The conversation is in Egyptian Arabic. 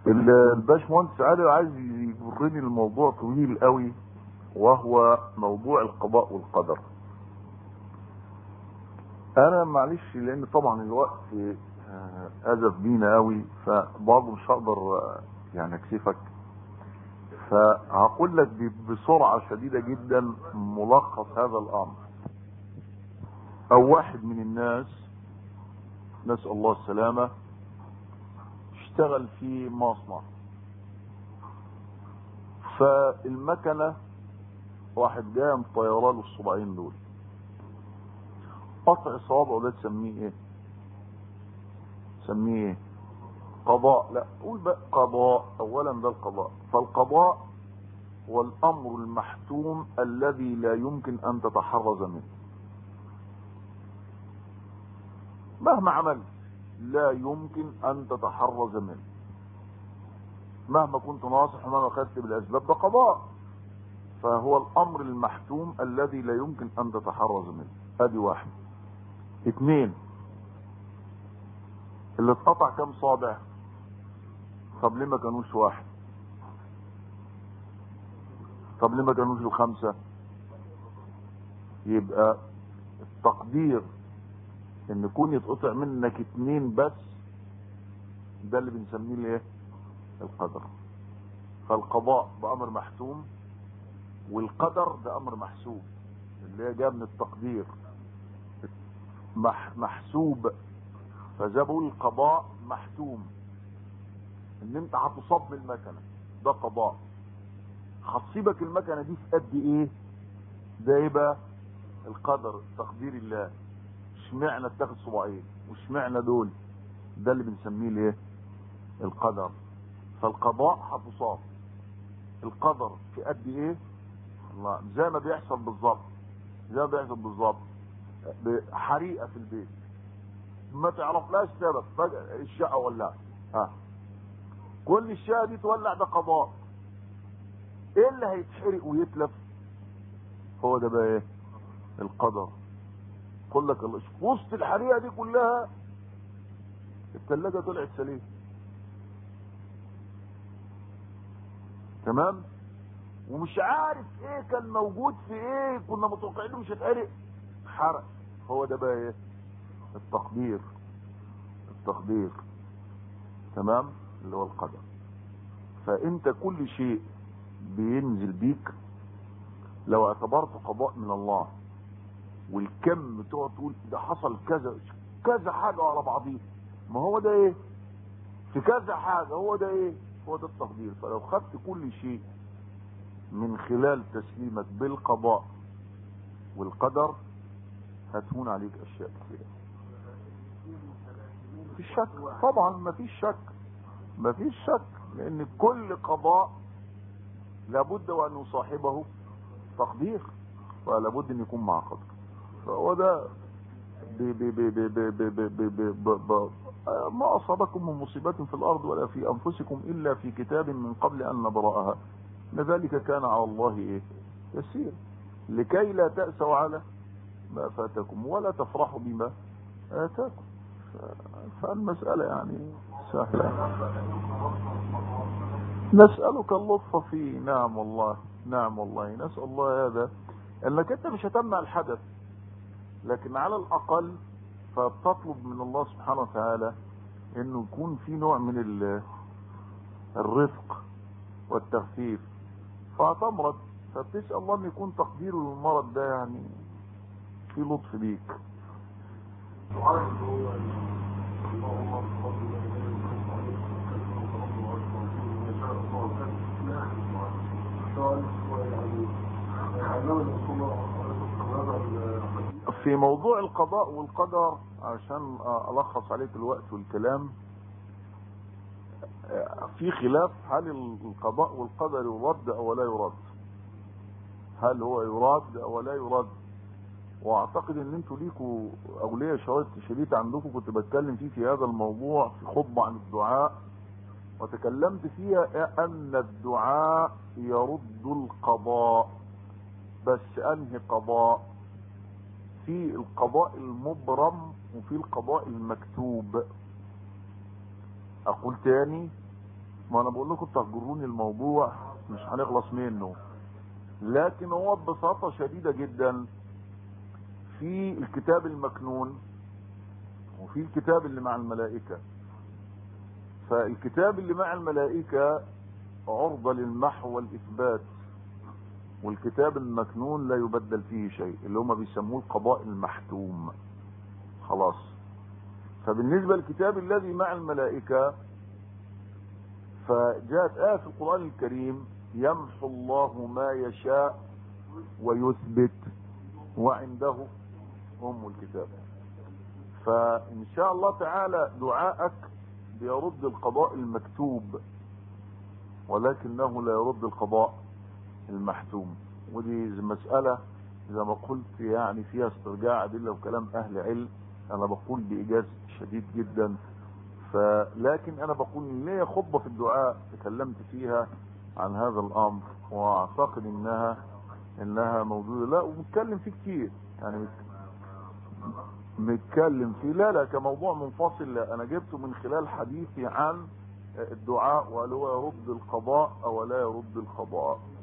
الباشمهندس علي عايز يجرني الموضوع طويل قوي وهو موضوع القضاء والقدر انا معلش لان طبعا الوقت آه، ازف بينا قوي فبرضه مش هقدر آه، يعني اكسفك فهقول لك ب- بسرعة شديدة جدا ملخص هذا الامر او واحد من الناس نسأل الله السلامة اشتغل في مصنع فالمكنة واحد جاي مطيره له الصباعين دول قطع صوابعه ده تسميه ايه تسميه ايه قضاء لا قول بقى قضاء اولا ده القضاء فالقضاء هو الامر المحتوم الذي لا يمكن ان تتحرز منه مهما عملت لا يمكن ان تتحرز منه مهما كنت ناصح ومهما اخذت بالاسباب ده قضاء فهو الامر المحتوم الذي لا يمكن ان تتحرز منه ادي واحد اثنين اللي اتقطع كام صابع طب ليه ما كانوش واحد طب ليه ما كانوش الخمسة يبقى التقدير ان يكون يتقطع منك اتنين بس ده اللي بنسميه الايه القدر فالقضاء بامر محتوم والقدر ده امر محسوب اللي هي جاء من التقدير مح محسوب فزي بقول القضاء محتوم ان انت هتصاب بالمكنه ده قضاء هتصيبك المكنه دي في قد ايه ده يبقى القدر تقدير الله اشمعنى اتاخد صباعين واشمعنى دول ده اللي بنسميه الايه القدر فالقضاء هتصاب القدر في قد ايه الله زي ما بيحصل بالظبط زي ما بيحصل بالظبط حريقه في البيت ما تعرفلاش سبب فجأة الشقة ولعت ها كل الشقة دي تولع ده قضاء ايه اللي هيتحرق ويتلف هو ده بقى ايه القدر قل لك الله في وسط الحريقة دي كلها الثلاجة طلعت سليم تمام ومش عارف ايه كان موجود في ايه كنا متوقعين مش هتحرق حرق هو ده بقى ايه التقدير التقدير تمام اللي هو القدر فانت كل شيء بينزل بيك لو اعتبرته قضاء من الله والكم تقعد تقول ده حصل كذا كذا حاجة على بعضيها ما هو ده ايه في كذا حاجة هو ده ايه هو ده التقدير فلو خدت كل شيء من خلال تسليمك بالقضاء والقدر هتهون عليك اشياء كثيرة مفيش شك طبعا مفيش شك مفيش شك لان كل قضاء لابد وان يصاحبه تقدير ولابد ان يكون مع قدر فهو ده بي بي بي بي بي بي بي بي بي بي بي ما اصابكم من مصيبات في الارض ولا في انفسكم الا في كتاب من قبل ان نبراها ان ذلك كان على الله ايه يسير لكي لا تأسوا على ما فاتكم ولا تفرحوا بما آتاكم فالمسألة يعني سهلة نسألك اللطف فيه نعم والله نعم والله نسأل الله هذا انك انت مش هتمنع الحدث لكن على الاقل فبتطلب من الله سبحانه وتعالى انه يكون في نوع من ال- الرفق والتخفيف فهتمرض فبتسأل الله ان يكون تقديره للمرض ده يعني في لطف بيك في موضوع القضاء والقدر عشان ألخص عليك الوقت والكلام في خلاف هل القضاء والقدر يرد أو لا يرد هل هو يراد أو لا يرد واعتقد ان انتوا ليكوا اولياء شريط شريط عندكم كنت بتكلم فيه في هذا الموضوع في خطبة عن الدعاء وتكلمت فيها ان الدعاء يرد القضاء بس انهي قضاء في القضاء المبرم وفي القضاء المكتوب اقول تاني ما انا بقول لكم تهجروني الموضوع مش هنخلص منه لكن هو ببساطة شديدة جدا في الكتاب المكنون وفي الكتاب اللي مع الملائكة فالكتاب اللي مع الملائكة عرضة للمحو والإثبات والكتاب المكنون لا يبدل فيه شيء اللي هم بيسموه القضاء المحتوم خلاص فبالنسبة للكتاب الذي مع الملائكة فجاءت آية في القرآن الكريم يمحو الله ما يشاء ويثبت وعنده أم الكتاب فإن شاء الله تعالى دعاءك بيرد القضاء المكتوب ولكنه لا يرد القضاء المحتوم ودي مسألة زي ما قلت يعني فيها استرجاع أدلة وكلام أهل علم أنا بقول بإيجاز شديد جدا فلكن أنا بقول ليه خطبة في الدعاء تكلمت فيها عن هذا الأمر وأعتقد إنها إنها موجودة لا وبتكلم فيه كتير يعني متكلم فيه لا لا كموضوع منفصل لا أنا جبته من خلال حديثي عن الدعاء وهل هو يرد القضاء أو لا يرد القضاء